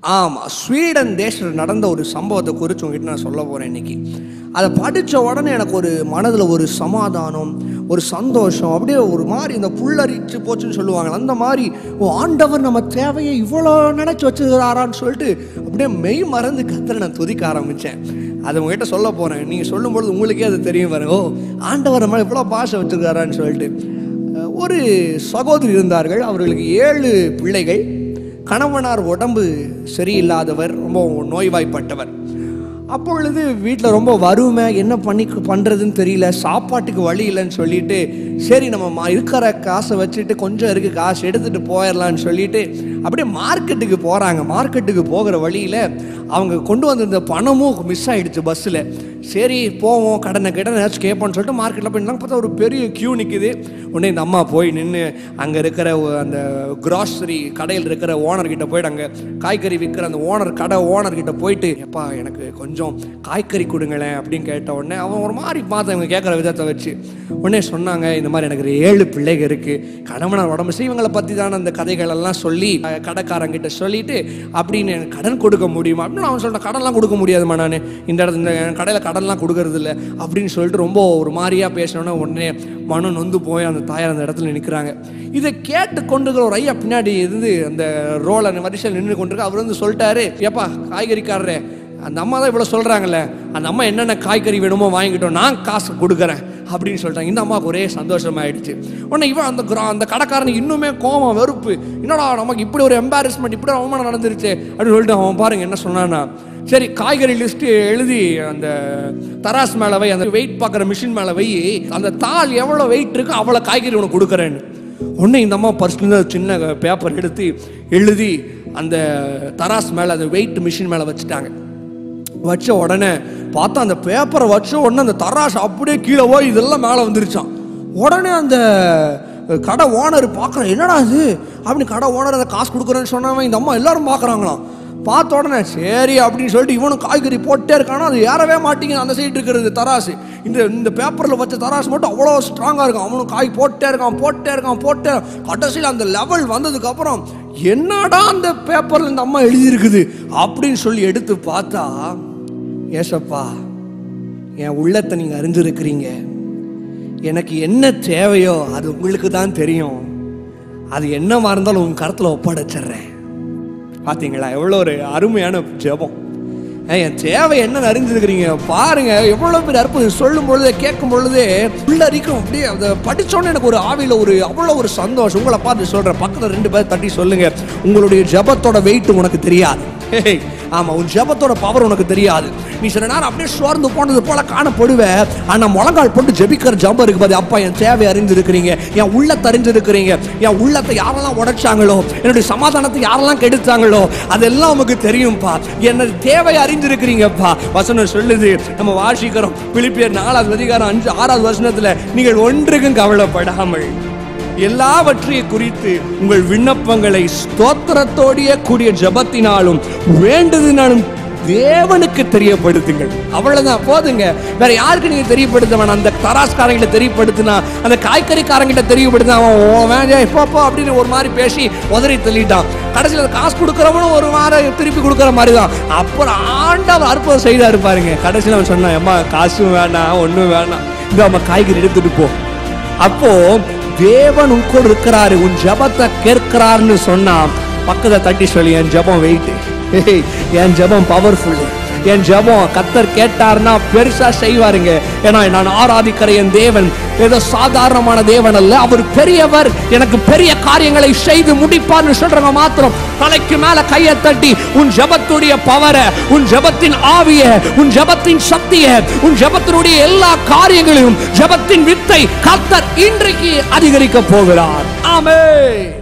ஆமாம் ஸ்வீடன் தேசத்தில் நடந்த ஒரு சம்பவத்தை குறித்து உங்ககிட்ட நான் சொல்ல போகிறேன் இன்னைக்கு அதை படித்த உடனே எனக்கு ஒரு மனதில் ஒரு சமாதானம் ஒரு சந்தோஷம் அப்படியே ஒரு மாதிரி இந்த புல்லரிச்சு போச்சுன்னு சொல்லுவாங்க அந்த மாதிரி ஓ ஆண்டவர் நம்ம தேவையை இவ்வளோ நினச்சி வச்சுக்கிறாரான்னு சொல்லிட்டு அப்படியே மெய் மறந்து கத்தரை நான் துதிக்க ஆரம்பித்தேன் அதை உங்ககிட்ட சொல்ல போகிறேன் நீங்கள் சொல்லும்பொழுது உங்களுக்கே அது தெரியும் பாருங்க ஓ ஆண்டவர் நம்ம இவ்வளோ பாஷை வச்சுருக்காரான்னு சொல்லிட்டு அஹ், ஒரு சகோதரி இருந்தார்கள் அவர்களுக்கு ஏழு பிள்ளைகள் கணவனார் உடம்பு சரியில்லாதவர் ரொம்ப நோய்வாய்ப்பட்டவர் அப்பொழுது வீட்டில் ரொம்ப வறுமை என்ன பண்ணி பண்ணுறதுன்னு தெரியல சாப்பாட்டுக்கு வழி இல்லைன்னு சொல்லிட்டு சரி நம்ம மா- இருக்கிற காசை வச்சுட்டு கொஞ்சம் இருக்குது காசு எடுத்துகிட்டு போயிடலான்னு சொல்லிட்டு அப்படியே மார்க்கெட்டுக்கு போகிறாங்க மார்க்கெட்டுக்கு போகிற வழியில் அவங்க கொண்டு வந்திருந்த பணமும் மிஸ் ஆயிடுச்சு பஸ்ஸில் சரி போவோம் கடனை கடனை ஏதாச்சும் கேட்போம்னு சொல்லிட்டு மார்க்கெட்டில் போய் பார்த்தா ஒரு பெரிய கியூ நிற்குது உடனே இந்த அம்மா போய் நின்று அங்கே இருக்கிற ஒ- அந்த கிராசரி கடையில் இருக்கிற ஓனர் கிட்ட போயிட்டு அங்கே காய்கறி விற்கிற அந்த ஓனர் கடை ஓனர் கிட்ட போயிட்டு எப்பா எனக்கு கொஞ்சம் காய்கறி கொடுங்களேன் அப்படின்னு கேட்ட உடனே அவன் ஒரு மாதிரி பார்த்து இவங்க கேட்குற விதத்தை வச்சு உடனே சொன்னாங்க இந்த மாதிரி எனக்கு ஒரு ஏழு பிள்ளைங்க இருக்குது கணவனார் உடம்பு சரி, இவங்களை பற்றி தானே அந்த கதைகள் எல்லாம் சொல்லி அஹ், கடைக்காரங்கிட்ட சொல்லிட்டு அப்படின்னு எனக்கு கடன் கொடுக்க முடியுமா அப்படின்னு அவன் சொல்லிட்டேன் கடன்லாம் கொடுக்க முடியாதுமா நான் இந்த இடத்துல இந்த கடையில் கடன்லாம் கொடுக்கறது இல்லை அப்படின்னு சொல்லிட்டு ரொம்ப ஒரு மாதிரியா பேசினோன்னே உடனே மனம் நொந்து போய் அந்த தாயார் அந்த இடத்துல நிற்கிறாங்க இதை கேட்டு கொண்டுக்கிற ஒரு ஐயா பின்னாடி இருந்து அந்த ரோலை வரிசையில் நின்று கொண்டிருக்க அவர் வந்து சொல்லிட்டாரு ஏப்பா காய்கறிக்காரரே அந்த அம்மா தான் இவ்வளோ சொல்கிறாங்கல்ல அந்த அம்மா என்னென்ன காய்கறி வேணுமோ வாங்கிட்டோம் நான் காசு கொடுக்குறேன் அப்படின்னு சொல்லிட்டாங்க இந்த அம்மாவுக்கு ஒரே சந்தோஷமாயிடுச்சு உடனே இவன் அந்த கிரா அந்த கடைக்காரனுக்கு இன்னுமே கோபம் வெறுப்பு என்னடா நமக்கு இப்படி ஒரு எம்பாரஸ்மெண்ட் இப்படி ஒரு அவமானம் நடந்துருச்சு அப்படின்னு சொல்லிட்டு அவன் பாருங்க என்ன சொன்னான்னா சரி காய்கறி லிஸ்ட்டு எழுதி அந்த தராஸ் மேலே வை அந்த வெயிட் பார்க்குற மிஷின் மேலே வை அந்த தாள் எவ்வளோ வெயிட் இருக்கோ அவ்வளோ காய்கறி உனக்கு கொடுக்குறேன்னு உடனே இந்த அம்மா பர்ஸ்லேருந்து சின்ன பேப்பர் எடுத்து எழுதி அந்த தராஸ் மேலே அந்த வெயிட் மிஷின் மேலே வச்சுட்டாங்க வச்ச உடனே பார்த்தா அந்த பேப்பரை வச்ச உடனே அந்த தராசு அப்படியே கீழே போய் இதெல்லாம் மேலே வந்துருச்சான் உடனே அந்த கடை ஓனர் பார்க்குறேன் என்னடா இது அப்படின்னு கடை ஓனர் அந்த காசு கொடுக்குறேன்னு சொன்னவன் இந்த அம்மா எல்லாரும் பார்க்குறாங்களாம் பார்த்த உடனே சரி அப்படின்னு சொல்லிட்டு இவனும் காய்கறி போட்டே இருக்கானா அது ஏறவே மாட்டேங்குது அந்த சைடு இருக்கிறது தராசு இந்த இந்த பேப்பரில் வச்ச தராசு மட்டும் அவ்வளோ ஸ்ட்ராங்காக இருக்கும் அவனும் காய் போட்டே இருக்கான் போட்டே இருக்கான் போட்டே கடைசியில் அந்த லெவல் வந்ததுக்கப்புறம் என்னடா அந்த பேப்பரில் இந்த அம்மா எழுதியிருக்குது அப்படின்னு சொல்லி எடுத்து பார்த்தா ஏசப்பா என் உள்ளத்தை நீங்கள் அறிஞ்சிருக்கிறீங்க எனக்கு என்ன தேவையோ அது உங்களுக்கு தான் தெரியும் அது என்னவா இருந்தாலும் உங்க கருத்தில் ஒப்படைச்சிடுறேன் பார்த்தீங்களா எவ்வளோ ஒரு அருமையான ஜெபம் ஏன், என் தேவை என்ன அறிஞ்சிருக்கிறீங்க பாருங்க எவ்வளோ பேர் அற்புதம் சொல்லும் பொழுதே கேட்கும் பொழுதே உள்ளரிக்கும் அப்படியே அதை படிச்சோன்னே எனக்கு ஒரு ஆவியில் ஒரு அவ்வளோ ஒரு சந்தோஷம் உங்களை பார்த்து சொல்கிறேன் பக்கத்தில் ரெண்டு பேர் தட்டி சொல்லுங்க உங்களுடைய ஜெபத்தோட வெயிட் உனக்கு தெரியாது ஹே, ஆமா உன் ஜெபத்தோட பவர் உனக்கு தெரியாது நீ சில நேரம் அப்படியே சோர்ந்து போனது போல காணப்படுவ ஆனா முழங்கால் போட்டு ஜெபிக்கிற ஜெபம் இருக்கு பாரு அப்பா என் தேவை அறிஞ்சிருக்கிறீங்க என் உள்ளத்தை அறிஞ்சிருக்கிறீங்க என் உள்ளத்தை யாரெல்லாம் உடைச்சாங்களோ என்னுடைய சமாதானத்தை யாரெல்லாம் கெடுத்தாங்களோ அதெல்லாம் உமக்கு தெரியும்ப்பா என்னது தேவை அறிஞ்சிருக்கிறீங்கப்பா வசனம் சொல்லுது நம்ம வாசிக்கிறோம் பிலிப்பியர் நாலாவது அதிகாரம் அஞ்சு ஆறாவது வசனத்துல நீங்கள் ஒன்றுக்கும் கவலைப்படாமல் எல்லாவற்றையும் குறித்து உங்கள் விண்ணப்பங்களை ஸ்தோத்திரத்தோடைய கூடிய ஜபத்தினாலும் வேண்டுதினாலும் தேவனுக்கு தெரியப்படுத்துங்கள் அவ்வளவுதான் போதுங்க வேற யாருக்கு நீங்க தெரியப்படுத்த வேணாம் அந்த தராஸ்காரங்கிட்ட தெரியப்படுத்தினா அந்த காய்கறிக்காரங்கிட்ட தெரியப்படுத்தினா அவன் "ஓ, வேண்டாம் எப்பப்போ அப்படின்னு ஒரு மாதிரி பேசி உதறி தள்ளிட்டான் கடைசியில் காசு கொடுக்குறவனும் ஒரு மாதிரி திருப்பி கொடுக்குற மாதிரி தான் அப்புறம் ஆண்டவர் அற்புதம் செய்தாரு பாருங்க கடைசியில் அவன் சொன்னான் அம்மா காசும் வேணாம் ஒன்றும் வேணாம் இந்த அம்மா காய்கறி எடுத்துட்டு போ அப்போ தேவன் உன் கூட இருக்கிறாரு உன் ஜெபத்தை கேட்கிறாருன்னு சொன்னா பக்கத்தை தட்டி சொல்லி என் ஜெபம் வெயிட் என் ஜெபம் பவர்ஃபுல் என் ஜெபம் கத்தர் கேட்டார்னா பெருசா செய்வாருங்க ஏன்னா நான் ஆராதிக்கிற என் தேவன் ஏதோ சாதாரணமான தேவன் அல்ல அவர் பெரியவர் எனக்கு பெரிய காரியங்களை செய்து முடிப்பார்னு சொல்றவங்க மாத்திரம் தலைக்கு மேல கையை தட்டி உன் ஜெபத்துடைய பவரை உன் ஜெபத்தின் ஆவிய உன் ஜெபத்தின் சக்திய உன் ஜெபத்தினுடைய எல்லா காரியங்களையும் ஜெபத்தின் வித்தை கர்த்தர் இன்றைக்கு அதிகரிக்க போகிறார் ஆமென்